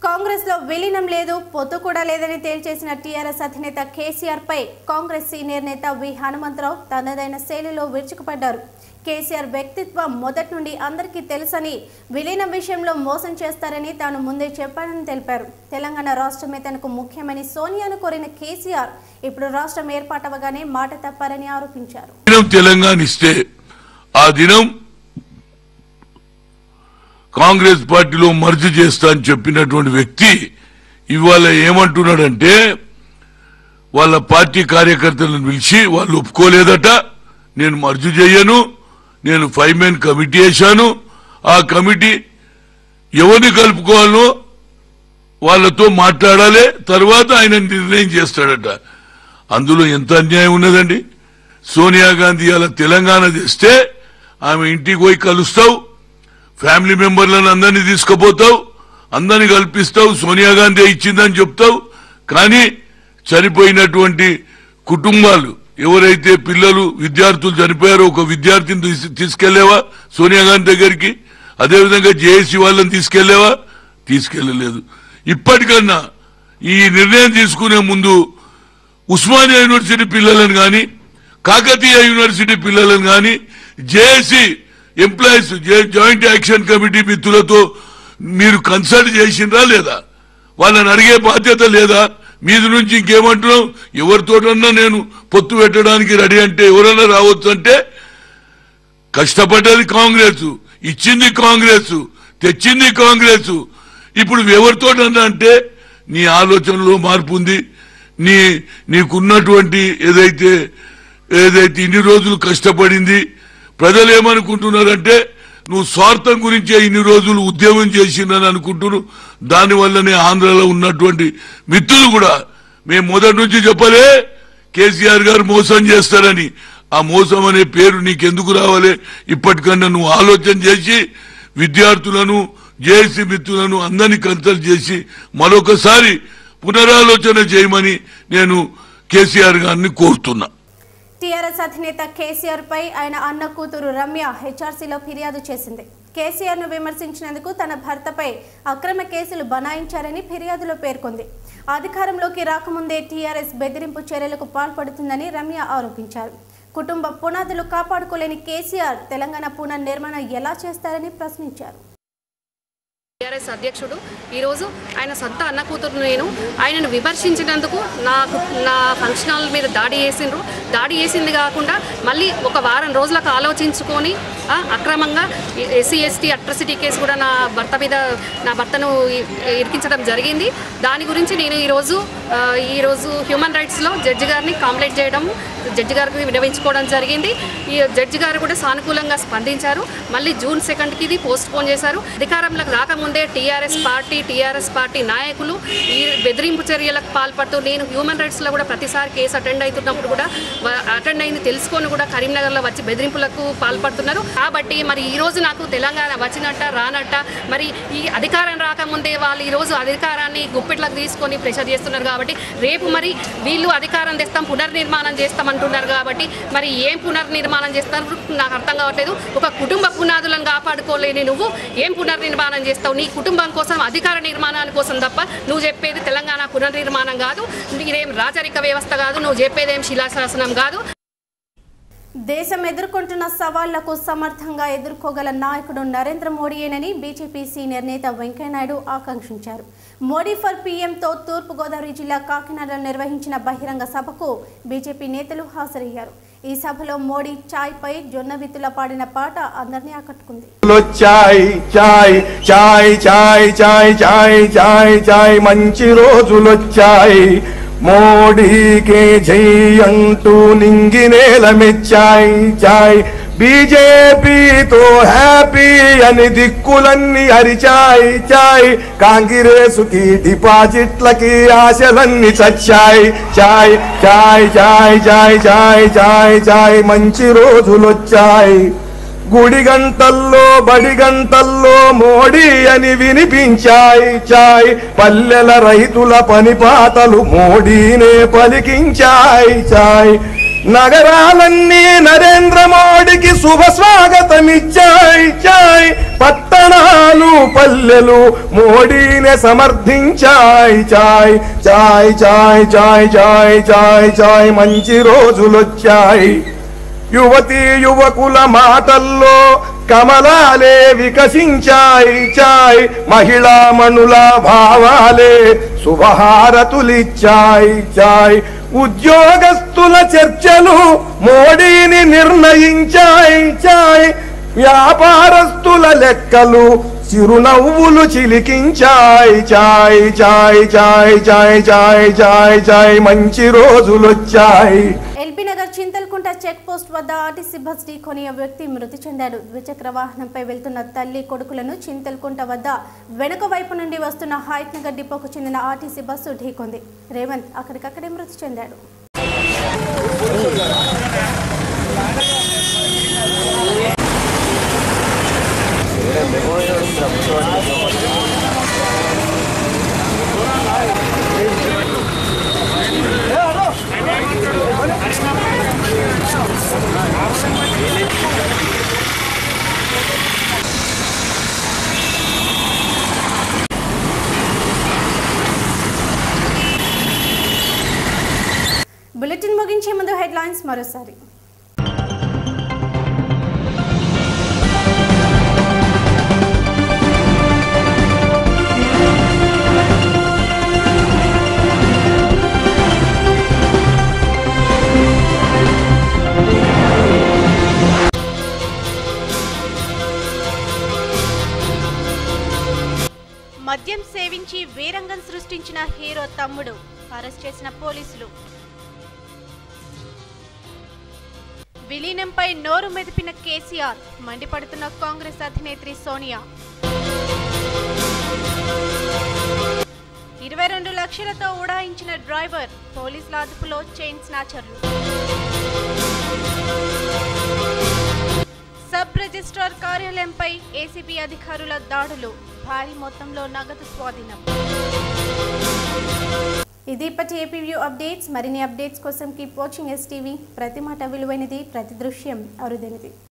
కాంగ్రెస్ లో విలీనం లేదు పొత్తు కూడా లేదని తేల్చేసిన టీఆర్ఎస్ అధినేత కేసీఆర్ పై కాంగ్రెస్ సీనియర్ నేత వి హనుమంతరావు తనదైన శైలిలో విరుచుకుపడ్డారు కేసీఆర్ వ్యక్తిత్వం మొదటి నుండి అందరికీ తెలుసని విలీనం విషయంలో మోసం చేస్తారని తాను ముందే చెప్పానని తెలిపారు తెలంగాణ రాష్ట్రమే తనకు ముఖ్యమని సోనియాను కోరిన కేసీఆర్ ఇప్పుడు రాష్ట్రం ఏర్పాటవగానే మాట తప్పారని ఆరోపించారు దినం తెలంగాణ ఇస్తే ఆ దినం కాంగ్రెస్ పార్టీలో మర్జీ చేస్తా అని చెప్పినటువంటి వ్యక్తి ఇవాళ ఏమంటున్నాడంటే వాళ్ళ పార్టీ కార్యకర్తలను పిలిచి వాళ్ళు ఒప్పుకోలేదట నేను మర్జు చేయను నేను ఫైవ్ మెన్ కమిటీ వేశాను ఆ కమిటీ ఎవరిని కలుపుకోవాలో వాళ్ళతో మాట్లాడాలి తర్వాత ఆయన నిర్ణయం చేస్తాడట అందులో ఎంత అన్యాయం ఉన్నదండి సోనియా గాంధీ అలా తెలంగాణ తెస్తే ఆమె ఇంటికి పోయి కలుస్తావు ఫ్యామిలీ మెంబర్లను అందరినీ తీసుకుపోతావు అందరిని కల్పిస్తావు సోనియా గాంధీ ఇచ్చిందని చెప్తావు కానీ చనిపోయినటువంటి కుటుంబాలు ఎవరైతే పిల్లలు విద్యార్థులు చనిపోయారో ఒక విద్యార్థిని తీసు- తీసుకెళ్లేవా సోనియా గాంధీ దగ్గరికి అదేవిధంగా జేఏసీ వాళ్ళని తీసుకెళ్లేవా తీసుకెళ్లలేదు ఇప్పటికన్నా ఈ నిర్ణయం తీసుకునే ముందు ఉస్మానియా యూనివర్సిటీ పిల్లలను గాని కాకతీయ యూనివర్సిటీ పిల్లలను గాని JAC employees joint action committee మిత్రులతో మీరు కన్సల్ట్ చేసిండ్రా లేదా వాళ్ళని అడిగే బాధ్యత లేదా మీది నుంచి ఇంకేమంటున్నావు ఎవరితోటన్నా నేను పొత్తు పెట్టడానికి రెడీ అంటే ఎవరన్నా రావచ్చు అంటే కష్టపడ్డది కాంగ్రెస్ ఇచ్చింది కాంగ్రెస్ తెచ్చింది కాంగ్రెస్ ఇప్పుడు ఎవరితోటన్నా అంటే నీ ఆలోచనలో మార్పు ఉంది నీ నీకున్నటువంటి ఏదైతే ఏదైతే ఇన్ని రోజులు కష్టపడింది ప్రజలు ఏమనుకుంటున్నారంటే నువ్వు స్వార్థం గురించే ఇన్ని రోజులు ఉద్యమం చేసిందని అనుకుంటున్నారు దానివల్లనే ఆంధ్రలో ఉన్నటువంటి మిత్రులు కూడా మేము మొదటి నుంచి చెప్పలే కేసీఆర్ గారు మోసం చేస్తారని ఆ మోసం అనే పేరు నీకెందుకు రావాలి ఇప్పటికన్నా నువ్వు ఆలోచన చేసి విద్యార్థులను జేఏసీ మిత్రులను అందరినీ కన్సల్ట్ చేసి మరొకసారి పునరాలోచన చేయమని నేను కేసీఆర్ గారిని కోరుతున్నా టీఆర్ఎస్ అధినేత కేసీఆర్ పై ఆయన అన్న కూతురు రమ్య హెచ్ఆర్సీలో ఫిర్యాదు చేసింది కేసీఆర్ ను విమర్శించినందుకు తన భర్తపై అక్రమ కేసులు బనాయించారని ఫిర్యాదులో పేర్కొంది అధికారంలోకి రాకముందే టీఆర్ఎస్ బెదిరింపు చర్యలకు పాల్పడుతుందని రమ్య ఆరోపించారు కుటుంబ పునాదులు కాపాడుకోలేని కేసీఆర్ తెలంగాణ పునర్నిర్మాణం ఎలా చేస్తారని ప్రశ్నించారు టీఆర్ఎస్ అధ్యక్షుడు ఈరోజు ఆయన సొంత అన్న కూతురు నేను ఆయనను విమర్శించినందుకు నాకు నా ఫంక్షన్ హాల్ మీద దాడి చేసిండ్రు దాడి చేసింది కాకుండా మళ్ళీ ఒక వారం రోజులకు ఆలోచించుకొని ఆ, అక్రమంగా ఎస్సీ ఎస్టీ అట్రసిటీ కేసు కూడా నా భర్త మీద నా భర్తను ఇ- ఇరికించడం జరిగింది దాని గురించి నేను ఈరోజు ఆ, ఈరోజు హ్యూమన్ రైట్స్లో జడ్జి గారిని కంప్లైంట్ చేయడం జడ్జి గారికి వినవించుకోవడం జరిగింది ఈ జడ్జి గారు కూడా సానుకూలంగా స్పందించారు మళ్ళీ జూన్ సెకండ్కి ఇది పోస్ట్ పోన్ చేశారు అధికారంలోకి రాకముందే టీఆర్ఎస్ పార్టీ టీఆర్ఎస్ పార్టీ నాయకులు ఈ బెదిరింపు చర్యలకు పాల్పడుతూ నేను హ్యూమన్ రైట్స్లో కూడా ప్రతిసారి కేసు అటెండ్ అవుతున్నప్పుడు కూడా అటెండ్ అయింది తెలుసుకొని కూడా కరీంనగర్లో వచ్చి బెదిరింపులకు పాల్పడుతున్నారు కాబట్టి మరి ఈ రోజు నాకు తెలంగాణ వచ్చినట్ట రానట్ట మరి ఈ అధికారం రాకముందే వాళ్ళు ఈ రోజు అధికారాన్ని గుప్పిట్లకు తీసుకొని ప్రెషర్ చేస్తున్నారు కాబట్టి రేపు మరి వీళ్ళు అధికారం తెస్తాం పునర్నిర్మాణం చేస్తామంటున్నారు కాబట్టి మరి ఏం పునర్నిర్మాణం చేస్తారు నాకు అర్థం కావట్లేదు ఒక కుటుంబ పునాదులను కాపాడుకోలేని నువ్వు ఏం పునర్నిర్మాణం చేస్తావు నీ కుటుంబం కోసం అధికార నిర్మాణాల కోసం తప్ప నువ్వు చెప్పేది తెలంగాణ పునర్నిర్మాణం కాదు ఇదేం రాచరిక వ్యవస్థ కాదు నువ్వు చెప్పేదేం శిలాశాసనం కాదు దేశం ఎదుర్కొంటున్న సవాళ్లకు సమర్థంగా ఎదుర్కోగల నాయకుడు నరేంద్ర మోడీయేనని బీజేపీ సీనియర్ నేత వెంకయ్యనాయుడు ఆకాంక్షించారు మోడీ ఫర్ పీఎంతో తూర్పుగోదావరి జిల్లా కాకినాడలో నిర్వహించిన బహిరంగ సభకు బీజేపీ నేతలు హాజరయ్యారు ఈ సభలో మోడీ చాయ్ పై జొన్న విత్తుల పాడిన పాట అందరినీ ఆకట్టుకుంది చాయ్ చాయ్ చాయ్ చాయ్ చాయ్ చాయ్ చాయ్ చాయ్ మంచి రోజులొచ్చాయి మోడీకే జై అంటూ నింగినేల మెచ్చాయి చాయ్ బీజేపీతో హ్యాపీ అని దిక్కులన్నీ అరిచాయి చాయ్ కాంగ్రెసుకి డిపాజిట్లకి ఆశలన్నీ చచ్చాయి చాయ్ చాయ్ చాయ్ చాయ్ చాయ్ చాయ్ చాయ్ మంచి రోజులొచ్చాయి గుడి గంటల్లో బడి గంటల్లో మోడీ అని వినిపించాయి చాయ్ పల్లెల రైతుల పని పాటలు మోడీనే పలికించాయి చాయ్ నగరాలన్నీ నరేంద్ర మోడీకి శుభ స్వాగతమిచ్చాయి చాయ్ పట్టణాలు పల్లెలు మోడీని సమర్థించాయి చాయ్ చాయ్ చాయ్ చాయ్ చాయ్ చాయ్ చాయ్ మంచి రోజులొచ్చాయి యువతీ యువకుల మాటల్లో కమలాలే వికసించాయి చాయ్ మహిళా మణుల భావాలే శుభహారతులిచ్చాయి చాయ్ ఉద్యోగస్తుల చర్చలు మోడీని నిర్ణయించాయి చాయ్ వ్యాపారస్తుల లెక్కలు చిరునవ్వులు చిలికించాయి చాయ్ చాయ్ చాయ్ చాయ్ చాయ్ చాయ్ చాయ్ మంచి రోజులొచ్చాయి LB Nagar Chintalkunta check post వద్ద ఆర్టీసీ బస్ ఢీకొని ఓ వ్యక్తి మృతి చెందాడు ద్విచక్ర వాహనంపై వెళ్తున్న తల్లి కొడుకులను చింతల్కుంట వద్ద వెనుక వైపు నుండి వస్తున్న హాయత్ నగర్ డిపోకు చెందిన ఆర్టీసీ బస్సు ఢీకొంది రేవంత్ అక్కడికక్కడే మృతి చెందాడు బులెటిన్ ముగించే ముందు హెడ్లైన్స్ మరోసారి మద్యం సేవించి వీరంగం సృష్టించిన హీరో తమ్ముడు అరెస్ట్ చేసిన పోలీసులు విలీనంపై నోరు మెదిపిన కేసీఆర్ మండిపడుతున్న కాంగ్రెస్ అధినేత్రి సోనియా ఇరవై రెండు లక్షలతో ఉడాయించిన డ్రైవర్ పోలీసుల అదుపులో చైన్ స్నాచర్లు సబ్ రిజిస్ట్రార్ కార్యాలయంపై ఏసీబీ అధికారుల దాడులు భారీ మొత్తంలో నగదు స్వాధీనం ఇది ఇప్పటి ఏపీ వ్యూ అప్డేట్స్ మరిన్ని అప్డేట్స్ కోసం కీప్ వాచింగ్ ఎస్ టీవీ ప్రతి మాట విలువైనది ప్రతి దృశ్యం అరుదైనది